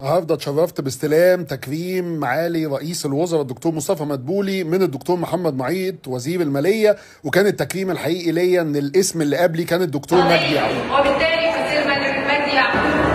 النهارده اتشرفت باستلام تكريم معالي رئيس الوزراء الدكتور مصطفى مدبولي من الدكتور محمد معيط وزير الماليه وكان التكريم الحقيقي ليا ان الاسم اللي قبلي كان الدكتور مجدي يعقوب وبالتالي وزير مجدي يعقوب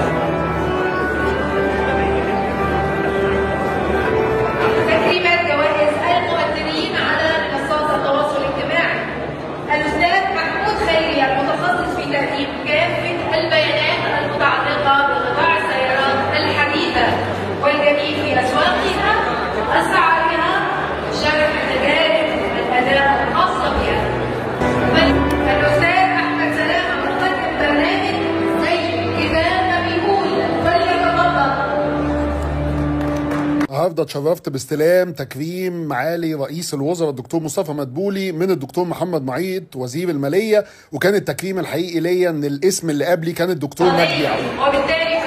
تكريمات جوائز المؤثرين على منصات التواصل الاجتماعي الاستاذ محمود خيري المتخصص في تقديم كافه البيانات المتعلقه بقطاع السيارات الحديثه والجديد في اسواقها اسعارها شرح تجارب الاداء الخاصه بها الاستاذ احمد سلامه مقدم برنامج زي كده ما بيقول فليتفضل النهارده اتشرفت باستلام تكريم معالي رئيس الوزراء الدكتور مصطفى مدبولي من الدكتور محمد معيط وزير الماليه وكان التكريم الحقيقي ليا ان الاسم اللي قبلي كان الدكتور مجدي يعقوب وبالتالي